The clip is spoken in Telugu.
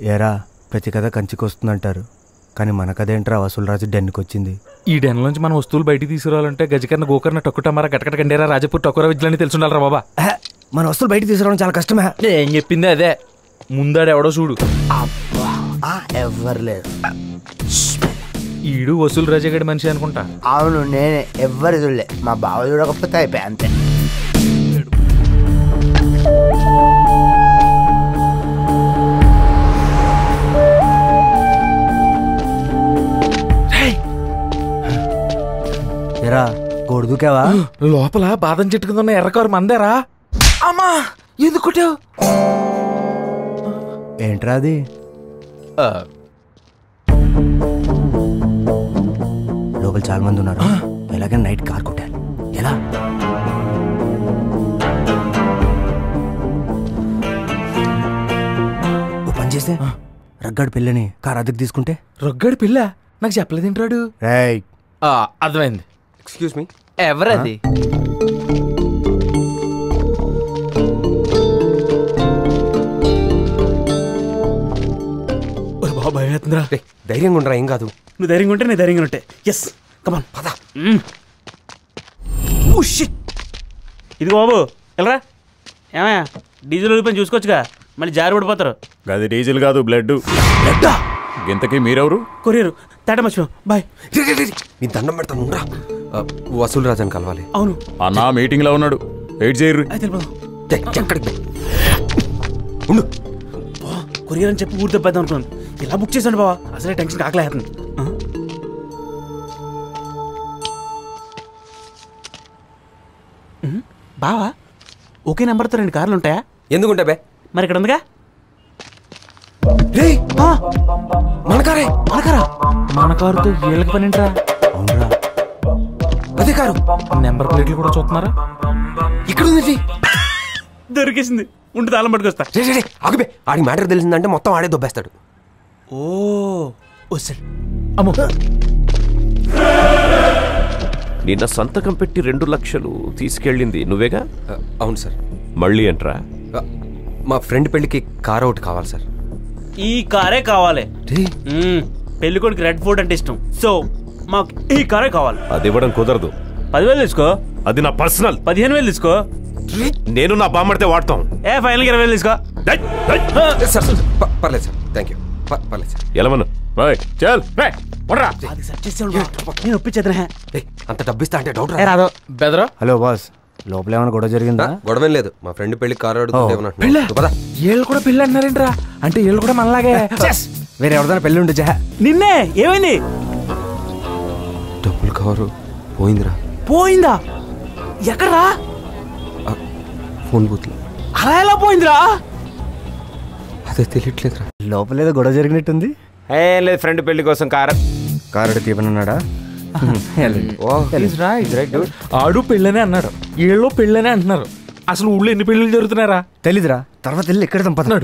ఏరా ప్రతి కథ కంచికి వస్తుందంటారు కానీ మన కథ ఏంట్రా వసూలు డెన్కి వచ్చింది ఈ డెన్ నుంచి మన వస్తువులు బయటికి తీసుకురావాలంటే గజకర్ణ గోకర్ణ టొక్కుటమారా గటకట కండేరా రాజపూర్ టొక్కర విద్యలని తెలుసుండాలరా బాబా హే, మన వస్తువులు బయటికి తీసుకురావడం చాలా కష్టమే నేను చెప్పింది అదే ముందాడు ఎవడో చూడు ఎవ్వరు లేరు ఈడు వసూలు రాజగడి మనిషి అనుకుంటా అవును నేనే ఎవ్వరు చూడలే మా బావ చూడకపోతే అయిపోయా అంతే ఎరా గోడు దూకావా లోపల బాదం చెట్టు కింద ఉన్న ఎర్రకారు మందేరా అమ్మా ఎందుకు కొట్టావు ఏంట్రా అది లోపల చాలా మంది ఉన్నారు ఎలాగైనా నైట్ కార్ కొట్టాలి ఎలా ఓ పని చేస్తే రగ్గాడు పిల్లని కార్ అద్దెకు తీసుకుంటే రొగ్గాడు పిల్ల నాకు చెప్పలేదేంట్రాడు రేయ్ అర్థమైంది ఎక్స్క్యూజ్ మీ ఎవరది బాబాయ్ వేస్తుందిరా రే ధైర్యంగా ఉండరా ఏం కాదు నువ్వు ధైర్యంగా ఉంటే నేను ధైర్యంగా ఉంటే ఎస్ కమాన్ పద ఇది బాబు వెళ్ళరా ఏమయ్యా డీజిల్ రూపాయలు చూసుకోవచ్చుగా మళ్ళీ జారి పడిపోతారు గది డీజిల్ కాదు బ్లడ్ గింతకి మీరెవరు కొరియర్ తేట మర్చిపో బాయ్ రే, రే, రే, రే. నీ దండం పెడతాను ఉండరా ఆ, వసూలు రాజాని కలవాలి అవును అన్నా మీటింగ్ లో ఉన్నాడు వెయిట్ చేయరు అయితే వెళ్ళిపోదాం రే, ఎక్కడికి బే? ఉండు కొరియర్ అని చెప్పి ఊరి దెబ్బేద్దాం అనుకున్నాను ఇలా బుక్ చేశాను బావా అసలే టెన్షన్ కాకలేస్తుంది బావా ఒకే నెంబర్తో రెండు కార్లు ఉంటాయా ఎందుకుంటా బే మరి ఇక్కడ ఉందిగా రే ఆ, మనకారే మనకరా మన కారుతో వీళ్ళకి పని ఏంట్రా అవునరా అదే కారు నెంబర్ ప్లేట్లు కూడా చూస్తున్నారా ఇక్కడ ఉంది దొరికేసింది ఉండి తాళం పట్టుకొస్తా రే రే రే ఆగిపోయి ఆడికి మ్యాటర్ తెలిసిందంటే మొత్తం ఆడే దొబ్బేస్తాడు ఓ వస్తాడు అమ్మో నిన్న సంతకం పెట్టి రెండు లక్షలు తీసుకెళ్ళింది నువ్వేగా ఆ, అవును సార్ మళ్ళీ ఎంట్రా ఆ, మా ఫ్రెండ్ పెళ్ళికి కార్ ఒకటి కావాలి సార్ ఈ కారే కావాలి రే మ్మ్. పెళ్లి కొడుకు రెడ్ ఫోర్డ్ అంటే ఇష్టం సో మాకు ఈ కారే కావాలి అది ఇవ్వడం కుదరదు పదివేలు తీసుకో అది నా పర్సనల్ పదిహేను వేలు తీసుకో నేను నా బామ్మడితే వాడతాం ఏ ఫైనల్ ఇరవై వేలు తీసుకో డై, డై. సార్ సార్ ప- పర్లేదు సార్ థ్యాంక్ యూ ప- పర్లేదు సార్ ఎలమను బాయ్ చల్ అది సెట్ చేసేవాళ్ళు నేను ఒప్పించేద్దా రే అంత డబ్బిస్తా అంటే డౌట్ ఏ రాదో బెదరా హలో బాస్ లోపల ఏమైనా గొడవ జరిగిందా గొడవేం లేదు మా ఫ్రెండ్ పెళ్ళికి కారు అడుగుతుంటే ఓ, పెళ్ళా? ఏమన్నట్టు పదా వీళ్ళు కూడా పెళ్ళి అంటున్నారేంట్రా అంటే వీళ్ళు కూడా మనలాగే వేరే ఎవరిదైనా పెళ్ళి ఉంటే జహ నిన్నే ఏమైంది డబ్బులు కారు పోయిందిరా పోయిందా ఎక్కడ్రా ఫోన్ బూత్లో అలా ఎలా పోయిందిరా అదే తెలియట్లేదురా లోపల ఏదో గొడవ జరిగినట్టుంది ఏం లేదు ఫ్రెండ్ పెళ్లి కోసం కార కార్ అడిగి తీపనున్నాడా ఆడు పెళ్ళనే అన్నాడు వీళ్ళు పెళ్ళనే అంటున్నారు అసలు ఊళ్ళో ఎన్ని పెళ్ళిళ్ళు జరుగుతున్నారా తెలీదురా తర్వాత వెళ్ళి ఎక్కడ తంపతున్నాడు